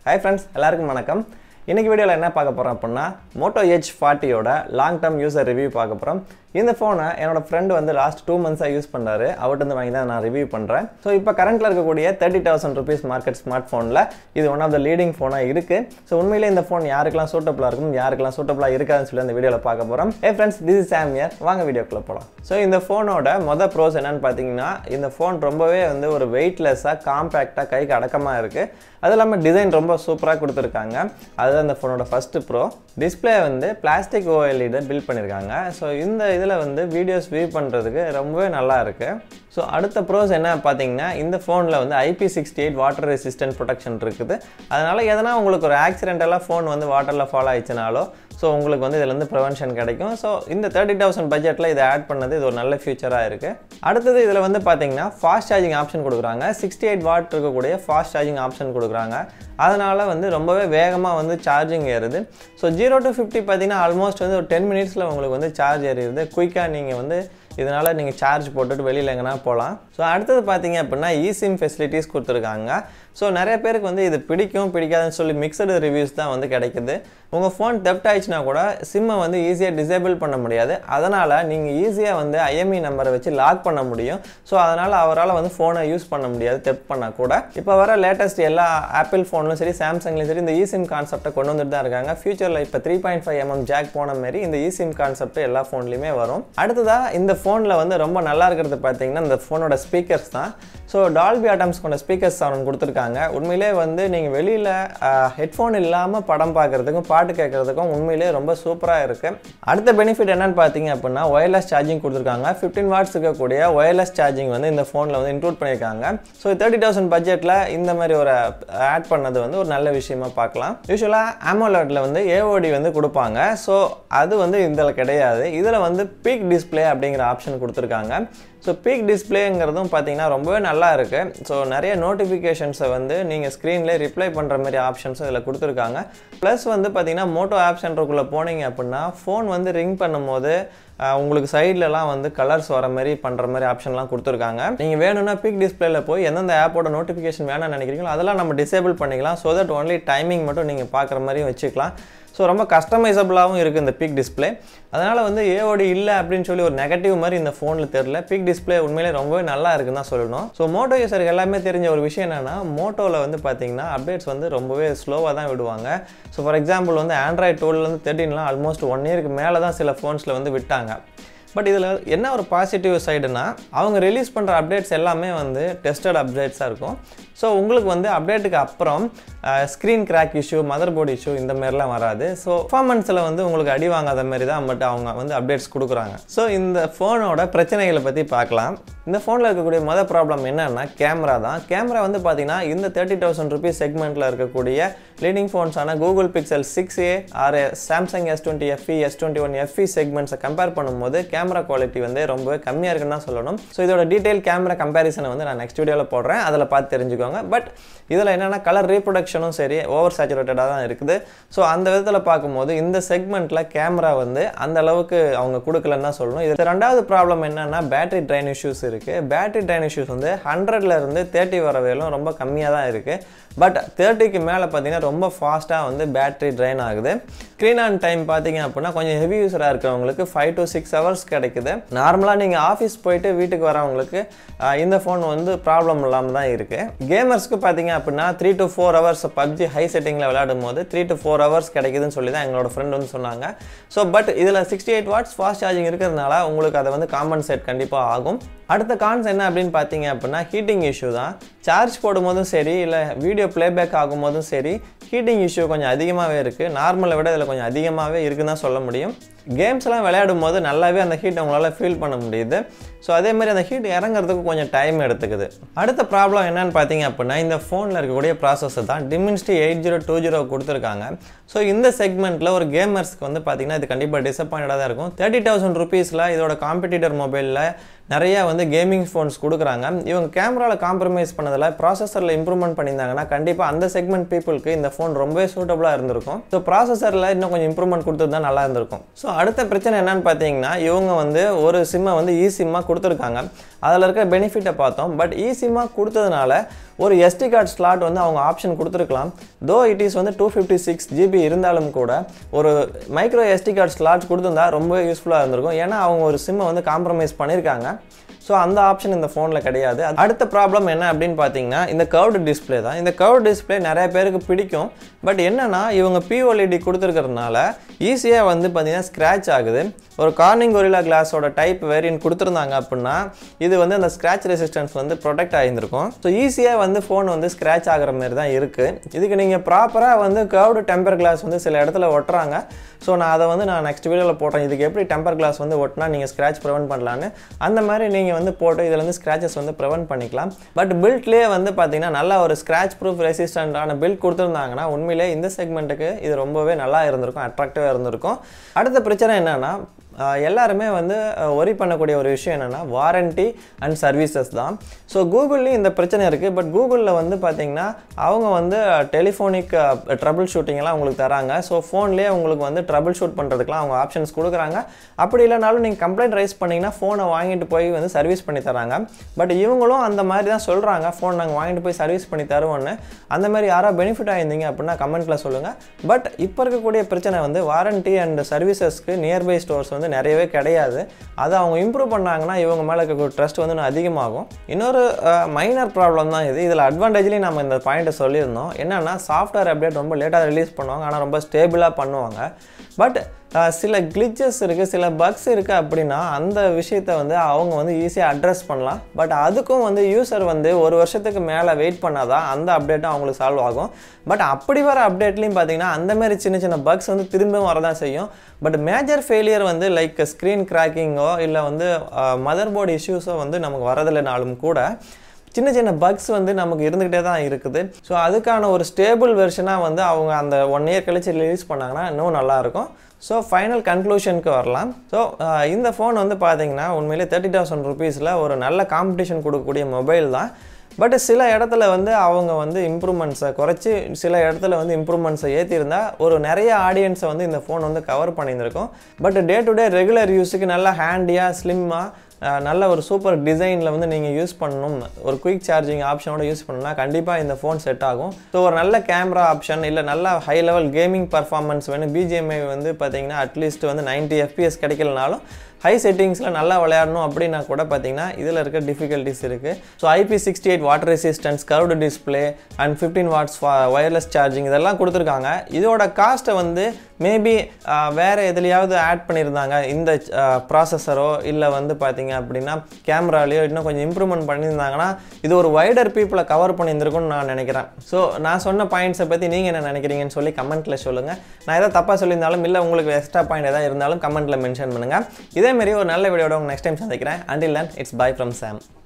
hi friends எல்லாருக்கும் வணக்கம் இன்னைக்கு வீடியோவில் என்ன பார்க்க போகிறோம் அப்படின்னா மோட்டோ எச் ஃபார்ட்டியோட லாங் டேர்ம் யூசர் ரிவ்யூ பார்க்க போகிறோம் இந்த ஃபோனை என்னோட ஃப்ரெண்டு வந்து லாஸ்ட் டூ மந்த்ஸாக யூஸ் பண்ணுறாரு அவர்கிட்ட வாங்கி தான் நான் ரிவ்யூ பண்ணுறேன் ஸோ இப்போ கரண்ட்டில் இருக்கக்கூடிய thirty thousand rupees market smart ஃபோனில் இது ஒன் ஆஃப் த லீடிங் ஃபோனாக இருக்குது ஸோ உண்மையிலே இந்த ஃபோன் யாருக்கெல்லாம் சூட்டபுளாக இருக்கும் யாருக்கெல்லாம் சூட்டபுளாக இருக்காதுன்னு சொல்லி அந்த வீடியோவில் பார்க்க போகிறோம் hey friends this is Sam here வாங்க வீடியோக்குள்ளே போகலாம் ஸோ இந்த ஃபோனோட மொதல் ப்ரோஸ் என்னன்னு பார்த்தீங்கன்னா இந்த ஃபோன் ரொம்பவே வந்து ஒரு வெயிட்லெஸ்ஸாக காம்பேக்டாக கைக்கு அடக்கமாக இருக்குது அது இல்லாமல் டிசைன் ரொம்ப சூப்பராக கொடுத்துருக்காங்க அதுதான் இந்த ஃபோனோட ஃபஸ்ட்டு ப்ரோ டிஸ்பிளே வந்து பிளாஸ்டிக் ஓஎல்இட பில்ட் பண்ணியிருக்காங்க ஸோ இந்த இதில் வந்து வீடியோஸ் வியூ பண்ணுறதுக்கு ரொம்பவே நல்லா இருக்குது ஸோ அடுத்த ப்ரோஸ் என்ன பார்த்தீங்கன்னா இந்த ஃபோனில் வந்து IP sixty eight water resistant protection இருக்குது அதனால் எதனா உங்களுக்கு ஒரு ஆக்சிடென்டலாக ஃபோன் வந்து வாட்டரில் ஃபாலோ ஆயிடுச்சுனாலோ ஸோ உங்களுக்கு வந்து இதுலேருந்து ப்ரிவென்ஷன் கிடைக்கும் ஸோ இந்த தேர்ட்டி தௌசண்ட் பட்ஜெட்டில் இதை ஆட் பண்ணது இது ஒரு நல்ல ஃபியூச்சராக இருக்குது அடுத்தது இதில் வந்து பார்த்தீங்கன்னா ஃபாஸ்ட் சார்ஜிங் ஆப்ஷன் கொடுக்குறாங்க சிக்ஸ்டி எயிட் வாட் இருக்கக்கூடிய ஃபாஸ்ட் சார்ஜிங் ஆப்ஷன் கொடுக்குறாங்க அதனால் வந்து ரொம்பவே வேகமாக வந்து சார்ஜிங் ஏறுது ஸோ ஜீரோ டு ஃபிஃப்டி பார்த்தீங்கன்னா ஆல்மோஸ்ட் வந்து ஒரு டென் மினிட்ஸில் உங்களுக்கு வந்து சார்ஜ் ஏறிடுது குயிக்காக நீங்கள் வந்து இதனால் நீங்கள் சார்ஜ் போட்டுட்டு வெளியில் எங்கன்னா போகலாம் ஸோ அடுத்தது பார்த்தீங்க அப்படின்னா இசிம் ஃபெசிலிட்டிஸ் கொடுத்துருக்காங்க ஸோ நிறைய பேருக்கு வந்து இது பிடிக்கும் பிடிக்காதுன்னு சொல்லி மிக்சடு ரிவ்யூஸ் தான் வந்து கிடைக்குது உங்கள் ஃபோன் தெப்ட் ஆயிடுச்சுன்னா கூட சிம்மை வந்து ஈஸியாக டிசேபிள் பண்ண முடியாது அதனால் நீங்கள் ஈஸியாக வந்து ஐஎம்இ நம்பரை வச்சு லாக் பண்ண முடியும் ஸோ அதனால் அவரால் வந்து ஃபோனை யூஸ் பண்ண முடியாது தெப்ட் பண்ணால் கூட இப்போ வர லேட்டஸ்ட் எல்லா ஆப்பிள் ஃபோன்லும் சரி சாம்சங்லையும் சரி இந்த இசிம் கான்செப்டை கொண்டு வந்துட்டு தான் இருக்காங்க ஃபியூச்சரில் இப்போ three point five mm jack போன மாரி இந்த இசிம் கான்செப்ட் எல்லா ஃபோன்லையுமே வரும் அடுத்ததாக இந்த ஃபோனில் வந்து ரொம்ப நல்லா இருக்கிறது பார்த்தீங்கன்னா இந்த ஃபோனோட ஸ்பீக்கர்ஸ் தான் ஸோ டால்பி ஆட்டம்ஸ் கொண்ட ஸ்பீக்கர்ஸ் சவுண்ட் கொடுத்துருக்காங்க உண்மையிலே வந்து நீங்கள் வெளியில் ஹெட்ஃபோன் இல்லாமல் படம் பார்க்குறதுக்கும் பாட்டு கேட்குறதுக்கும் உண்மையிலே ரொம்ப சூப்பராக இருக்குது அடுத்த பெனிஃபிட் என்னன்னு பார்த்தீங்க அப்படின்னா ஒயர்லெஸ் சார்ஜிங் கொடுத்துருக்காங்க ஃபிஃப்டின் வாட்ஸ் இருக்கக்கூடிய ஒயர்லெஸ் சார்ஜிங் வந்து இந்த ஃபோனில் வந்து இன்க்ளூட் பண்ணியிருக்காங்க ஸோ தேர்ட்டி தௌசண்ட் பட்ஜெட்டில் இந்த மாதிரி ஒரு ஆட் பண்ணது வந்து ஒரு நல்ல விஷயமா பார்க்கலாம் யூஸ்வலாக ஆமோலட்டில் வந்து ஏஓடி வந்து கொடுப்பாங்க ஸோ அது வந்து இதில் கிடையாது இதில் வந்து பீக் டிஸ்பிளே அப்படிங்கிற ஆப்ஷன் கொடுத்துருக்காங்க ஸோ பீக் டிஸ்பிளேங்கிறதும் பார்த்தீங்கன்னா ரொம்பவே நல்லா இருக்குது ஸோ நிறைய நோட்டிஃபிகேஷன்ஸை வந்து நீங்கள் ஸ்க்ரீன்லேயே ரிப்ளை பண்ணுற மாதிரி ஆப்ஷன்ஸும் இதில் கொடுத்துருக்காங்க ப்ளஸ் வந்து பார்த்தீங்கன்னா மோட்டோ ஆப் சென்டருக்குள்ளே போனீங்க அப்படின்னா ஃபோன் வந்து ரிங் பண்ணும்போது உங்களுக்கு சைட்லலாம் வந்து கலர்ஸ் வர மாதிரி பண்ணுற மாதிரி ஆப்ஷன்லாம் கொடுத்துருக்காங்க நீங்கள் வேணும்னா பிக் டிஸ்பிளேல போய் எந்தெந்த ஆப்போட நோட்டிஃபிகேஷன் வேணும்னு நினைக்கிறீங்களோ அதெல்லாம் நம்ம டிசேபிள் பண்ணிக்கலாம் ஸோ தட் ஒன்லி டைமிங் மட்டும் நீங்கள் பார்க்குற மாதிரியும் வச்சுக்கலாம் ஸோ ரொம்ப கஸ்டமைசபிளாகவும் இருக்குது இந்த பிக் டிஸ்பிளே அதனால் வந்து ஏஓடி இல்லை அப்படின்னு சொல்லி ஒரு நெகட்டிவ் மாதிரி இந்த ஃபோனில் தெரில பிக் டிஸ்பிளே உண்மையிலே ரொம்பவே நல்லா இருக்குன்னு தான் சொல்லணும் ஸோ மோட்டோ யூசருக்கு எல்லாமே தெரிஞ்ச ஒரு விஷயம் என்னென்னா மோட்டோவில் வந்து பார்த்தீங்கன்னா அப்டேட்ஸ் வந்து ரொம்பவே ஸ்லோவாக தான் விடுவாங்க ஸோ ஃபார் எக்ஸாம்பிள் வந்து ஆண்ட்ராய்ட் டுவெல்லேருந்து தேர்ட்டின்லாம் ஆல்மோஸ்ட் ஒன் இயருக்கு மேலே தான் சில ஃபோன்ஸில் வந்து விட்டாங்க பட் இதில் என்ன ஒரு பாசிட்டிவ் சைடுனா அவங்க ரிலீஸ் பண்ணுற அப்டேட்ஸ் எல்லாமே வந்து டெஸ்டட் அப்டேட்ஸாக இருக்கும் ஸோ உங்களுக்கு வந்து அப்டேட்டுக்கு அப்புறம் screen crack issue motherboard issue இந்த மாதிரிலாம் வராது ஸோ பர்ஃபார்மன்ஸில் வந்து உங்களுக்கு அடி வாங்காத மாதிரி தான் பட் அவங்க வந்து அப்டேட்ஸ் கொடுக்குறாங்க ஸோ இந்த ஃபோனோட பிரச்சனைகளை பற்றி பார்க்கலாம் இந்த ஃபோனில் இருக்கக்கூடிய மொதல் ப்ராப்ளம் என்னன்னா கேமரா தான் கேமரா வந்து பார்த்தீங்கன்னா இந்த தேர்ட்டி தௌசண்ட் ருபீஸ் செக்மெண்ட்டில் இருக்கக்கூடிய லீடிங் ஃபோன்ஸான Google Pixel six A or Samsung S twenty FE S twenty one FE செக்மெண்ட்ஸை கம்பேர் பண்ணும்போது கேமரா குவாலிட்டி வந்து ரொம்பவே கம்மியாக இருக்குன்னு தான் சொல்லணும் ஸோ இதோட டீட்டெயில் கேமரா கம்பேரிசனை வந்து நான் நெக்ஸ்ட் வீடியோவில் போடுறேன் அதில் பார்த்து தெரிஞ்சுக்கோங்க பட் இதில் என்னென்னா கலர் ரீப்ரொடக்ஷனும் சரி ஓவர் சேச்சுரேட்டடாக தான் இருக்குது ஸோ அந்த விதத்தில் பார்க்கும்போது இந்த செக்மெண்ட்டில் கேமரா வந்து அந்த அளவுக்கு அவங்க கொடுக்கலன்னு தான் சொல்லணும் இது ரெண்டாவது ப்ராப்ளம் என்னென்னா பேட்டரி ட்ரைன் இஷ்யூஸ் இருக்குது பேட்டரி ட்ரைன் இஷ்யூஸ் வந்து ஹண்ட்ரட்ல இருந்து தேர்ட்டி வர வரையிலும் ரொம்ப கம்மியாக தான் இருக்குது பட் தேர்ட்டிக்கு மேலே பார்த்தீங்கன்னா ரொம்ப ஃபாஸ்ட்டாக வந்து பேட்டரி ட்ரைன் ஆகுது ஸ்க்ரீன் ஆன் டைம் பார்த்தீங்க அப்படின்னா கொஞ்சம் ஹெவி யூஸராக இருக்கிறவங்களுக்கு ஃபைவ் டு சிக்ஸ் ஹவர்ஸ் கிடைக்குது நார்மலாக நீங்கள் ஆஃபீஸ் போயிட்டு வீட்டுக்கு வரவங்களுக்கு இந்த ஃபோன் வந்து ப்ராப்ளம் இல்லாமல் தான் இருக்குது கேமர்ஸ்க்கு பார்த்தீங்க அப்படின்னா three to four hours PUBG high செட்டிங்கில் விளையாடும் போது த்ரீ டு ஃபோர் ஹவர்ஸ் கிடைக்குதுன்னு சொல்லி தான் எங்களோட ஃப்ரெண்ட் வந்து சொன்னாங்க ஸோ பட் இதில் sixty eight watts fast charging இருக்கிறதுனால உங்களுக்கு அதை வந்து காம்பன்சேட் கண்டிப்பாக ஆகும் அடுத்த கான்ஸ் என்ன அப்படின்னு பார்த்தீங்க அப்படின்னா ஹீட்டிங் இஷ்யூ தான் சார்ஜ் போடும்போதும் சரி இல்லை வீடியோ ப்ளேபேக் ஆகும்போதும் சரி ஹீட்டிங் இஷ்யூ கொஞ்சம் அதிகமாகவே இருக்குது நார்மலை விட இதில் கொஞ்சம் அதிகமாகவே இருக்குன்னு தான் சொல்ல முடியும் கேம்ஸ்லாம் விளையாடும் போது நல்லாவே அந்த ஹீட் உங்களால் ஃபீல் பண்ண முடியுது ஸோ அதே மாதிரி அந்த ஹீட் இறங்குறதுக்கு கொஞ்சம் டைம் எடுத்துக்குது அடுத்த ப்ராப்ளம் என்னன்னு பார்த்தீங்க அப்படின்னா இந்த ஃபோனில் இருக்கக்கூடிய ப்ராசஸர் தான் Dimensity eight zero two zero கொடுத்துருக்காங்க ஸோ இந்த செக்மெண்ட்டில் ஒரு கேமர்ஸ்க்கு வந்து பார்த்தீங்கன்னா இது கண்டிப்பாக டிசப்பாயிண்டடாக தான் இருக்கும் தேர்ட்டி தௌசண்ட் ருபீஸில் இதோட காம்படிட்டர் மொபைலில் நிறைய வந்து கேமிங் ஃபோன்ஸ் கொடுக்குறாங்க இவங்க கேமராவில் காம்ப்ரமைஸ் பண்ணதில் ப்ராசஸரில் இம்ப்ரூவ்மெண்ட் பண்ணியிருந்தாங்கன்னா கண்டிப்பாக அந்த செக்மெண்ட் பீப்புளுக்கு இந்த ஃபோன் ரொம்பவே சூட்டபுளாக இருந்திருக்கும் ஸோ ப்ராசஸரில் இன்னும் கொஞ்சம் இம்ப்ரூவ்மெண்ட் கொடுத்தது தான் நல்லா இருந்திருக்கும் ஸோ அடுத்த பிரச்சனை என்னன்னு பார்த்தீங்கன்னா இவங்க வந்து ஒரு சிம்மை வந்து இ சிம்மாக கொடுத்துருக்காங்க அதில் இருக்க பெனிஃபிட்டை பார்த்தோம் பட் இ சிம்மாக கொடுத்ததுனால ஒரு எஸ்டி கார்டு ஸ்லாட் வந்து அவங்க ஆப்ஷன் கொடுத்துருக்கலாம் தோ இட் இஸ் வந்து டூ ஃபிஃப்டி சிக்ஸ் ஜிபி இருந்தாலும் கூட ஒரு மைக்ரோ எஸ்டி கார்டு ஸ்லாட் கொடுத்துருந்தா ரொம்ப யூஸ்ஃபுல்லாக இருந்திருக்கும் ஏன்னா அவங்க ஒரு சிம்மை வந்து காம்ப்ரமைஸ் பண்ணியிருக்காங்க ஸோ அந்த ஆப்ஷன் இந்த ஃபோனில் கிடையாது அடுத்த ப்ராப்ளம் என்ன அப்படின்னு பார்த்தீங்கன்னா இந்த கர்வ்டு டிஸ்பிளே தான் இந்த கர்வ் டிஸ்பிளே நிறைய பேருக்கு பிடிக்கும் பட் என்னென்னா இவங்க பிஓஎல்இடி கொடுத்துருக்கறதுனால ஈஸியாக வந்து பார்த்தீங்கன்னா ஸ்க்ராட்ச் ஆகுது ஒரு கார்னிங் கொரிலா கிளாஸோட டைப் வேரியன்ட் கொடுத்துருந்தாங்க அப்படின்னா இது வந்து அந்த ஸ்க்ராட்ச் ரெசிஸ்டன்ஸ் வந்து ப்ரொடெக்ட் ஆகியிருக்கும் ஸோ ஈஸியாக வந்து ஃபோன் வந்து ஸ்க்ராட்ச் ஆகிற மாதிரி தான் இருக்குது இதுக்கு நீங்கள் ப்ராப்பராக வந்து கர்வ்டு டெம்பர் கிளாஸ் வந்து சில இடத்துல ஒட்டுறாங்க ஸோ நான் அதை வந்து நான் நெக்ஸ்ட் வீடியோவில் போடுறேன் இதுக்கு எப்படி டெம்பர் கிளாஸ் வந்து ஒட்டினா நீங்கள் ஸ்க்ராட்ச் ப்ரிவென்ட் பண்ணலான்னு அந்த மாதிரி நீங்கள் வந்து போட்டு இதில் வந்து ஸ்க்ராச்சஸ் வந்து ப்ரிவென்ட் பண்ணிக்கலாம் பட் பில்ட்லேயே வந்து பார்த்தீங்கன்னா நல்லா ஒரு ஸ்க்ராட்ச் ப்ரூஃப் ரெசிஸ்டண்ட்டான பில்ட் கொடுத்துருந்தாங்கன்னா உண்மையிலே இந்த செக்மெண்ட்டுக்கு இது ரொம்பவே நல்லா இருந்திருக்கும் அட்ராக்டிவாக இருந்திருக்கும் அடுத்த பிரச்சனை என்னென்னா எல்லாருமே வந்து ஒரி பண்ணக்கூடிய ஒரு விஷயம் என்னென்னா வாரண்ட்டி அண்ட் சர்வீசஸ் தான் ஸோ கூகுள்லேயும் இந்த பிரச்சனை இருக்குது பட் கூகுளில் வந்து பார்த்திங்கன்னா அவங்க வந்து டெலிஃபோனிக் ட்ரபிள் ஷூட்டிங்கெல்லாம் உங்களுக்கு தராங்க ஸோ ஃபோன்லேயே உங்களுக்கு வந்து ட்ரபிள் ஷூட் பண்ணுறதுக்குலாம் அவங்க ஆப்ஷன்ஸ் கொடுக்குறாங்க அப்படி இல்லைனாலும் நீங்கள் கம்ப்ளைண்ட் ரைஸ் பண்ணிங்கன்னா ஃபோனை வாங்கிட்டு போய் வந்து சர்வீஸ் பண்ணி தராங்க பட் இவங்களும் அந்த மாதிரி தான் சொல்கிறாங்க ஃபோன் நாங்கள் வாங்கிட்டு போய் சர்வீஸ் பண்ணி தருவோன்னு அந்த மாதிரி யாராவது பெனிஃபிட் ஆயிருந்தீங்க அப்படின்னா கமெண்ட்டில் சொல்லுங்கள் பட் இப்போ இருக்கக்கூடிய பிரச்சனை வந்து வாரண்ட்டி அண்ட் சர்வீசஸ்க்கு நியர்பை ஸ்டோர்ஸ் வந்து நிறையவே கிடையாது அதை அவங்க இம்ப்ரூவ் பண்ணாங்கன்னா இவங்க மேலே இருக்க ட்ரஸ்ட் வந்து இன்னும் அதிகமாகும் இன்னொரு மைனர் ப்ராப்ளம் தான் இது இதில் அட்வான்டேஜ்லேயும் நம்ம இந்த பாயிண்ட்டை சொல்லியிருந்தோம் என்னென்னா சாஃப்ட்வேர் அப்டேட் ரொம்ப லேட்டாக ரிலீஸ் பண்ணுவாங்க ஆனால் ரொம்ப ஸ்டேபிளாக பண்ணுவாங்க பட் சில கிளிச்சஸ் இருக்குது சில பக்ஸ் இருக்குது அப்படின்னா அந்த விஷயத்தை வந்து அவங்க வந்து ஈஸியாக அட்ரஸ் பண்ணலாம் பட் அதுக்கும் வந்து யூசர் வந்து ஒரு வருஷத்துக்கு மேலே வெயிட் பண்ணாதான் அந்த அப்டேட்டும் அவங்களுக்கு சால்வ் ஆகும் பட் அப்படி வர அப்டேட்லேயும் பார்த்தீங்கன்னா அந்த மாதிரி சின்ன சின்ன பக்ஸ் வந்து திரும்பவும் வரதான் செய்யும் பட் மேஜர் ஃபெயிலியர் வந்து லைக் ஸ்க்ரீன் கிராக்கிங்கோ இல்லை வந்து மதர் போர்டு இஷ்யூஸோ வந்து நமக்கு வரதில்லைனாலும் கூட சின்ன சின்ன பக்ஸ் வந்து நமக்கு இருந்துக்கிட்டே தான் இருக்குது ஸோ அதுக்கான ஒரு ஸ்டேபிள் வெர்ஷனாக வந்து அவங்க அந்த ஒன் இயர் கழிச்சு ரிலீஸ் பண்ணாங்கன்னா இன்னும் நல்லாயிருக்கும் ஸோ ஃபைனல் கன்க்ளூஷனுக்கு வரலாம் ஸோ இந்த ஃபோன் வந்து பார்த்தீங்கன்னா உண்மையிலே தேர்ட்டி தௌசண்ட் ருபீஸில் ஒரு நல்ல காம்படிஷன் கொடுக்கக்கூடிய மொபைல் தான் பட் சில இடத்துல வந்து அவங்க வந்து இம்ப்ரூவ்மெண்ட்ஸை குறைச்சி சில இடத்துல வந்து இம்ப்ரூவ்மெண்ட்ஸை ஏற்றிருந்தா ஒரு நிறைய ஆடியன்ஸை வந்து இந்த ஃபோன் வந்து கவர் பண்ணியிருந்திருக்கும் but day to day regular யூஸுக்கு நல்லா ஹேண்டியாக ஸ்லிம்மாக நல்ல ஒரு சூப்பர் டிசைனில் வந்து நீங்கள் யூஸ் பண்ணணும் ஒரு குயிக் சார்ஜிங் ஆப்ஷனோட யூஸ் பண்ணணும்னா கண்டிப்பாக இந்த ஃபோன் செட் ஆகும் ஸோ ஒரு நல்ல கேமரா ஆப்ஷன் இல்லை நல்ல ஹை லெவல் கேமிங் பர்ஃபார்மன்ஸ் வேணும் பிஜிஎம்ஐ வந்து பார்த்தீங்கன்னா அட்லீஸ்ட் வந்து நைன்ட்டி எஃபிஎஸ் கிடைக்கலனாலும் ஹை செட்டிங்ஸில் நல்லா விளையாடணும் அப்படின்னா கூட பார்த்தீங்கன்னா இதில் இருக்க டிஃபிகல்ட்டிஸ் இருக்குது so IP sixty eight water resistance curved display and fifteen watts wireless charging இதெல்லாம் கொடுத்துருக்காங்க இதோட காஸ்ட்டை வந்து மேபி வேறு எதுலையாவது ஆட் பண்ணியிருந்தாங்க இந்த ப்ராசஸரோ இல்லை வந்து பார்த்தீங்க அப்படின்னா கேமராலேயோ இன்னும் கொஞ்சம் இம்ப்ரூவ்மெண்ட் பண்ணியிருந்தாங்கன்னா இது ஒரு வைடர் பீப்புளை கவர் பண்ணியிருந்திருக்கும்னு நான் நினைக்கிறேன் ஸோ நான் சொன்ன பாயிண்ட்ஸை பற்றி நீங்கள் என்ன நினைக்கிறீங்கன்னு சொல்லி கமெண்ட்டில் சொல்லுங்கள் நான் எதாவது தப்பாக சொல்லியிருந்தாலும் இல்லை உங்களுக்கு எக்ஸ்ட்ரா பாயிண்ட் எதாவது இருந்தாலும் கமெண்ட்டில் மென்ஷன் பண்ணுங்கள் இதேமாரி ஒரு நல்ல வீடியோட உங்க நெக்ஸ்ட் டைம் சந்திக்கிறேன் until then it's bye from Sam